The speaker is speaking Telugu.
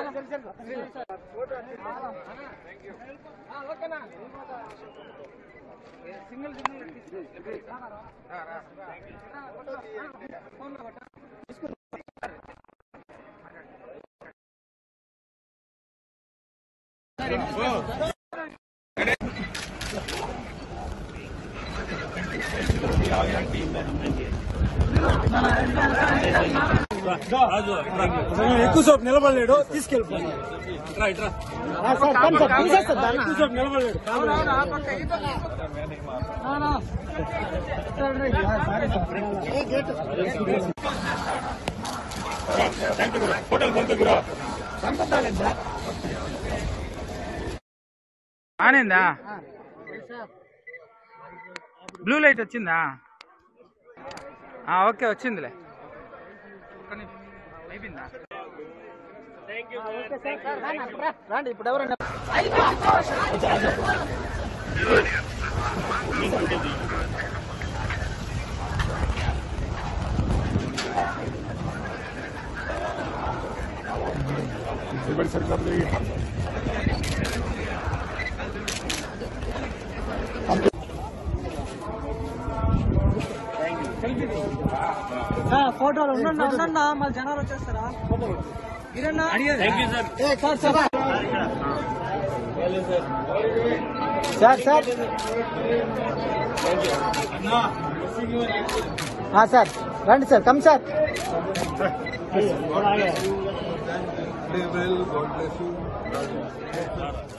ఎక్కువసేపు నిలబడలేడు తీసుకెళ్ళిపోయి ఎక్కువసేపు నిలబడలేడు ఆనిందా బ్లూ లైట్ వచ్చిందా ఆ, ఓకే వచ్చిందిలే ఒక్క నిమిషం. అయిపోయిందా రండి ఇప్పుడు ఎవరైనా ఫోటోలు ఉండండి ఉండండి మళ్ళీ జనాలు వచ్చేస్తారా మీరన్నా ఏ, సార్ సార్ సార్ సార్ ఆ, సార్ రండి sir come sir They will, God bless you.